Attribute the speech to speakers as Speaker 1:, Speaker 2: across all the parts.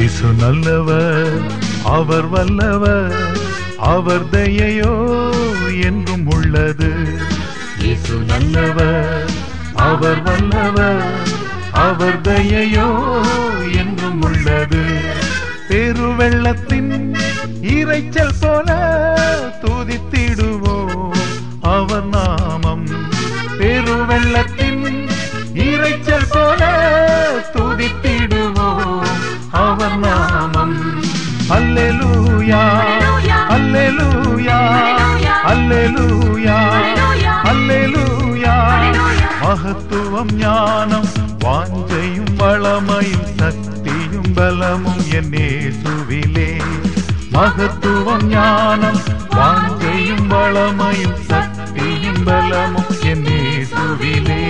Speaker 1: இயேசு நல்லவர் அவர் வல்லவர் அவர் தயையோ என்றும் உள்ளது இயேசு நல்லவர் அவர் வல்லவர் அவர் தயையோ என்றும் உள்ளது பெருவெள்ளத்தின் இரைச்சல் போல துதித்திடுவோம் அவர் நாமம் பெருவெள்ளத்தின் இரைச்சல் போல துதித்திடுவோம் அவர் நாமம் அல்லேலூயா அல்லேலூயா அல்லேலூயா அல்லேலூயா மகத்துவம் ஞானம் வாஞ்சையும் வளமையும் சக்தியும் பலமும் என்னேசுவிலே மகத்துவம் ஞானம் வாஞ்சையும் வளமையும் சக்தியும் பலமும் என்னேசுவிலே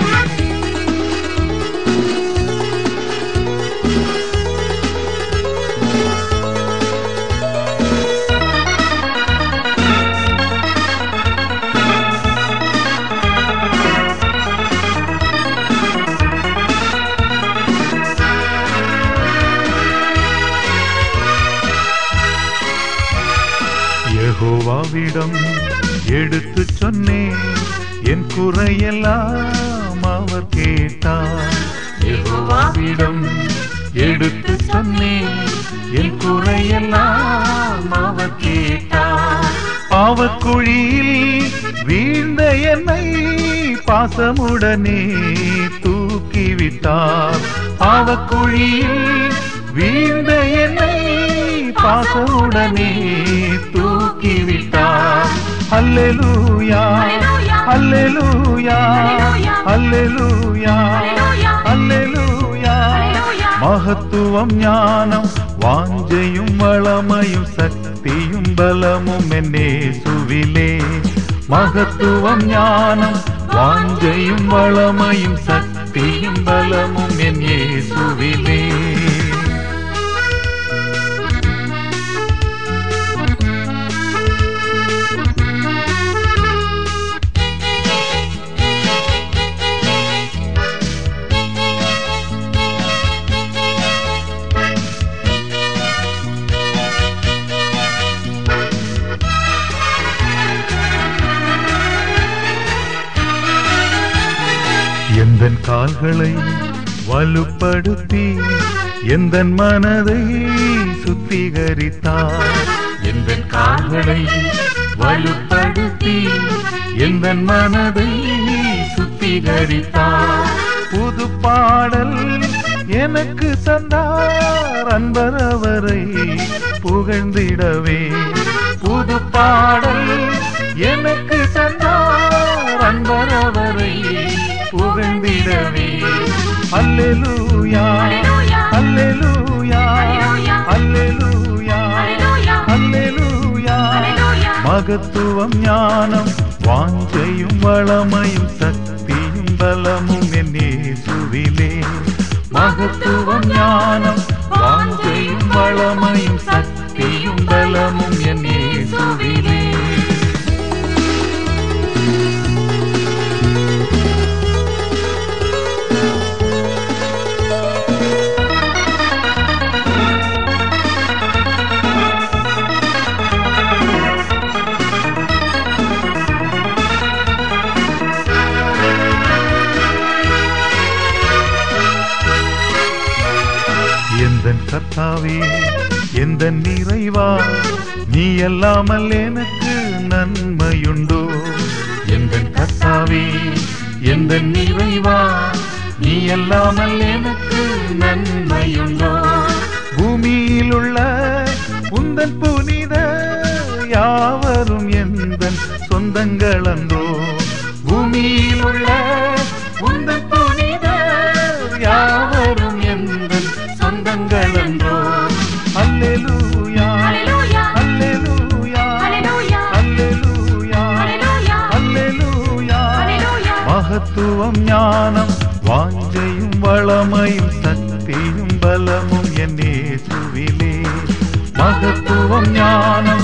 Speaker 1: யெகோவாவிடம் எடுத்து சொன்னேன் என் குறையெல்லாம் அவர் கேட்டார் யெகோவாவிடம் எடுத்து சொன்னேன் என் குறையெல்லாம் அவர் கேட்டார் பாவக்குழியில் வீழ்ந்த என்னை பாசமுடனே தூக்கிவிட்டார் பாவக்குழியில் வீழ்ந்த என்னை பாசமுடனே தூக்கிவிட்டார் அல்லேலூயா அல்லேலூயா அல்லேலூயா அல்லேலூயா மகத்துவம் ஞானம் வாஞ்சையும் வளமையும் சக்தியும் பலமும் என்னே சுவிலே மகத்துவம் ஞானம் வாஞ்சையும் வளமையும் சக்தியும் பலமும் என் இயேசுவிலே எந்த கால்களை வலுப்படுத்தி எந்த மனதை சுத்திகரித்தார் எந்த கால்களை வலுப்படுத்தி எந்த மனதை சுத்திகரித்தார் புது பாடல் எனக்கு தந்தார் அன்பர் அவரை புகழ்ந்திடவே புது பாடல் எனக்கு தந்தார் அன்பர் அவரை புகழ்ந்திடவே அல்லேலூயா அல்லேலூயா அல்லேலூயா அல்லேலூயா மகத்துவம் ஞானம் வாஞ்சையும் வளமையும் சக்தியும் பலமும் என்னே சுவிலே மகத்துவம் ஞானம் வாஞ்சையும் வளமையும் சக்தியும் பலமும் என்னே சுவிலே எந்த கர்த்தாவே எந்த நிறைவா நீ அல்லாமல் எனக்கு நன்மையுண்டோ எந்த கர்த்தாவே எந்த நிறைவா நீ அல்லாமல் எனக்கு நன்மையுண்டோ பூமியில் உள்ள உந்தன் புனித யாவரும் எந்த சொந்தங்கள் அன்றோ பூமியில் உள்ள உந்தன் புனித யாவரும் எந்த சொந்தங்கள் அன்றோ அல்லேலூயா அல்லேலூயா அல்லேலூயா அல்லேலூயா மகத்துவம் ஞானம் வாஞ்சையும் வளமையும் சக்தியும் பலமும் என்னே சுவிலே மகத்துவம் ஞானம்